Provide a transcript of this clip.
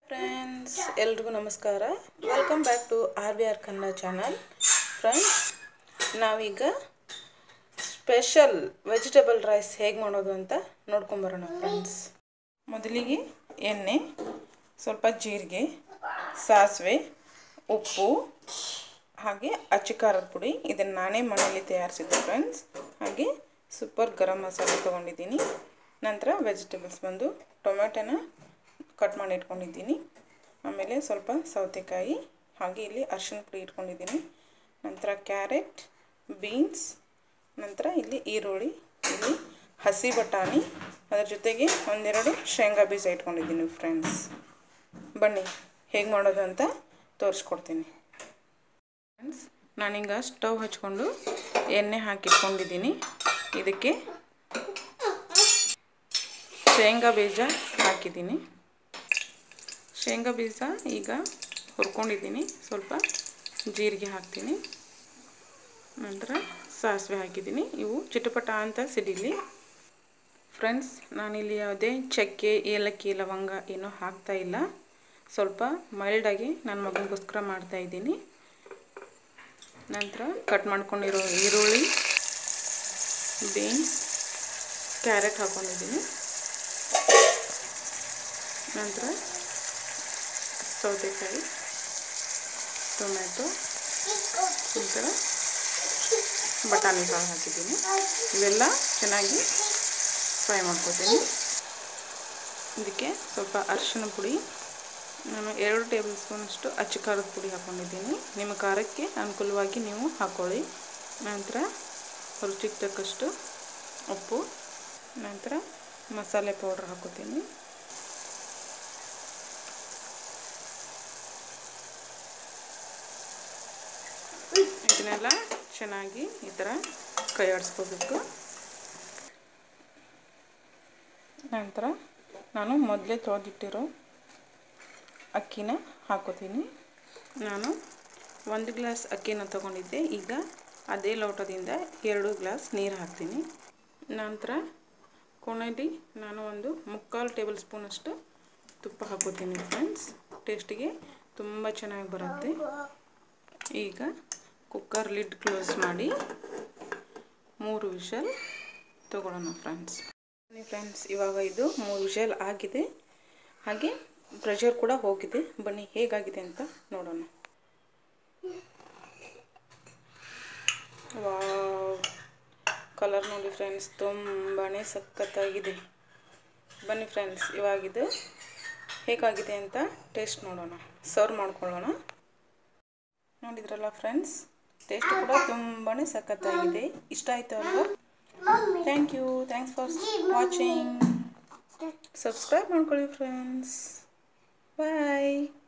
friends ಎಲ್ರಿಗೂ ನಮಸ್ಕಾರ welcome back to R B R Kannada channel friends ನಾವೀಗ ಸ್ಪೆಷಲ್ ವೆಜಿಟೇಬಲ್ ರೈಸ್ ಹೇಗೆ ಮಾಡೋದು ಅಂತ ನೋಡ್ಕೊಂಬರೋಣ ಫ್ರೆಂಡ್ಸ್ ಮೊದಲಿಗೆ ಎಣ್ಣೆ ಸ್ವಲ್ಪ ಜೀರಿಗೆ ಸಾಸಿವೆ ಉಪ್ಪು ಹಾಗೆ ಅಚ್ಚ ಖಾರದ ಪುಡಿ ಇದನ್ನು ನಾನೇ ಮನೆಯಲ್ಲಿ ತಯಾರಿಸಿದ್ದೆ ಫ್ರೆಂಡ್ಸ್ ಹಾಗೆ ಸೂಪರ್ ಗರಂ ಮಸಾಲೆ ತೊಗೊಂಡಿದ್ದೀನಿ ನಂತರ ವೆಜಿಟೇಬಲ್ಸ್ ಬಂದು ಟೊಮೆಟೊನ ಕಟ್ ಮಾಡಿ ಇಟ್ಕೊಂಡಿದ್ದೀನಿ ಆಮೇಲೆ ಸ್ವಲ್ಪ ಸೌತೆಕಾಯಿ ಹಾಗೆ ಇಲ್ಲಿ ಅರಿಶಿನ ಪುಡಿ ಇಟ್ಕೊಂಡಿದ್ದೀನಿ ನಂತರ ಕ್ಯಾರೆಟ್ ಬೀನ್ಸ್ ನಂತರ ಇಲ್ಲಿ ಈರುಳ್ಳಿ ಇಲ್ಲಿ ಹಸಿ ಬಟಾಣಿ ಅದರ ಜೊತೆಗೆ ಒಂದೆರಡು ಶೇಂಗಾ ಬೀಜ ಇಟ್ಕೊಂಡಿದ್ದೀನಿ ಫ್ರೆಂಡ್ಸ್ ಬನ್ನಿ ಹೇಗೆ ಮಾಡೋದು ಅಂತ ತೋರಿಸ್ಕೊಡ್ತೀನಿ ಫ್ರೆಂಡ್ಸ್ ನಾನೀಗ ಸ್ಟವ್ ಹಚ್ಕೊಂಡು ಎಣ್ಣೆ ಹಾಕಿಟ್ಕೊಂಡಿದ್ದೀನಿ ಇದಕ್ಕೆ ಶೇಂಗಾ ಬೀಜ ಹಾಕಿದ್ದೀನಿ ಶೇಂಗಾ ಬೀಜ ಈಗ ಹುರ್ಕೊಂಡಿದ್ದೀನಿ ಸ್ವಲ್ಪ ಜೀರಿಗೆ ಹಾಕ್ತೀನಿ ನಂತರ ಸಾಸಿವೆ ಹಾಕಿದ್ದೀನಿ ಇವು ಚಿಟಪಟ ಅಂತ ಸಿಡಿಲಿ ಫ್ರೆಂಡ್ಸ್ ನಾನಿಲ್ಲಿ ಯಾವುದೇ ಚಕ್ಕೆ ಏಲಕ್ಕಿ ಲವಂಗ ಏನೂ ಹಾಕ್ತಾ ಇಲ್ಲ ಸ್ವಲ್ಪ ಮೈಲ್ಡಾಗಿ ನನ್ನ ಮಗನಿಗೋಸ್ಕರ ಮಾಡ್ತಾಯಿದ್ದೀನಿ ನಂತರ ಕಟ್ ಮಾಡ್ಕೊಂಡಿರೋ ಈರುಳ್ಳಿ ಬೀನ್ಸ್ ಕ್ಯಾರೆಟ್ ಹಾಕ್ಕೊಂಡಿದ್ದೀನಿ ನಂತರ ಸೌತೆಕಾಯಿ ಟೊಮೆಟೊ ನಂತರ ಬಟಾಣಿ ಕಾಳು ಹಾಕಿದ್ದೀನಿ ಇವೆಲ್ಲ ಚೆನ್ನಾಗಿ ಫ್ರೈ ಮಾಡ್ಕೊತೀನಿ ಇದಕ್ಕೆ ಸ್ವಲ್ಪ ಅರಿಶಿನ ಪುಡಿ ನಾನು ಎರಡು ಟೇಬಲ್ ಸ್ಪೂನಷ್ಟು ಅಚ್ಚ ಖಾರದ ಪುಡಿ ಹಾಕ್ಕೊಂಡಿದ್ದೀನಿ ನಿಮ್ಮ ಖಾರಕ್ಕೆ ಅನುಕೂಲವಾಗಿ ನೀವು ಹಾಕ್ಕೊಳ್ಳಿ ನಂತರ ರುಚಿಗೆ ತಕ್ಕಷ್ಟು ಉಪ್ಪು ನಂತರ ಮಸಾಲೆ ಪೌಡ್ರ್ ಹಾಕೋತೀನಿ ಇದನ್ನೆಲ್ಲ ಚೆನ್ನಾಗಿ ಈ ಥರ ಕೈ ಆಡಿಸ್ಕೋಬೇಕು ನಂತರ ನಾನು ಮೊದಲೇ ತೊಳೆದಿಟ್ಟಿರೋ ಅಕ್ಕಿನ ಹಾಕೋತೀನಿ ನಾನು ಒಂದು ಗ್ಲಾಸ್ ಅಕ್ಕಿನ ತೊಗೊಂಡಿದ್ದೆ ಈಗ ಅದೇ ಲೋಟದಿಂದ ಎರಡು ಗ್ಲಾಸ್ ನೀರು ಹಾಕ್ತೀನಿ ನಂತರ ಕೊನೆಯಲ್ಲಿ ನಾನು ಒಂದು ಮುಕ್ಕಾಲು ಟೇಬಲ್ ಸ್ಪೂನಷ್ಟು ತುಪ್ಪ ಹಾಕೋತೀನಿ ಫ್ರೆಂಡ್ಸ್ ಟೇಸ್ಟಿಗೆ ತುಂಬ ಚೆನ್ನಾಗಿ ಬರುತ್ತೆ ಈಗ ಕುಕ್ಕರ್ ಲಿಡ್ ಕ್ಲೋಸ್ ಮಾಡಿ ಮೂರು ವಿಷಲ್ ತಗೊಳ್ಳೋಣ ಫ್ರೆಂಡ್ಸ್ ಬನ್ನಿ ಫ್ರೆಂಡ್ಸ್ ಇವಾಗ ಇದು ಮೂರು ವಿಷಲ್ ಆಗಿದೆ ಹಾಗೆ ಪ್ರೆಷರ್ ಕೂಡ ಹೋಗಿದೆ ಬನ್ನಿ ಹೇಗಾಗಿದೆ ಅಂತ ನೋಡೋಣ ವಾವ್ ಕಲರ್ ನೋಡಿ ಫ್ರೆಂಡ್ಸ್ ತುಂಬಾ ಸಖತ್ತಾಗಿದೆ ಬನ್ನಿ ಫ್ರೆಂಡ್ಸ್ ಇವಾಗಿದು ಹೇಗಾಗಿದೆ ಅಂತ ಟೇಸ್ಟ್ ನೋಡೋಣ ಸರ್ವ್ ಮಾಡ್ಕೊಳ್ಳೋಣ ನೋಡಿದ್ರಲ್ಲ ಫ್ರೆಂಡ್ಸ್ ಟೇಸ್ಟ್ ಕೂಡ ತುಂಬಾ ಸಖತ್ತಾಗಿದೆ ಇಷ್ಟ ಆಯಿತು ಅಲ್ವಾ thank you thanks for watching subscribe ಮಾಡ್ಕೊಳ್ಳಿ ಫ್ರೆಂಡ್ಸ್ ಬಾಯ್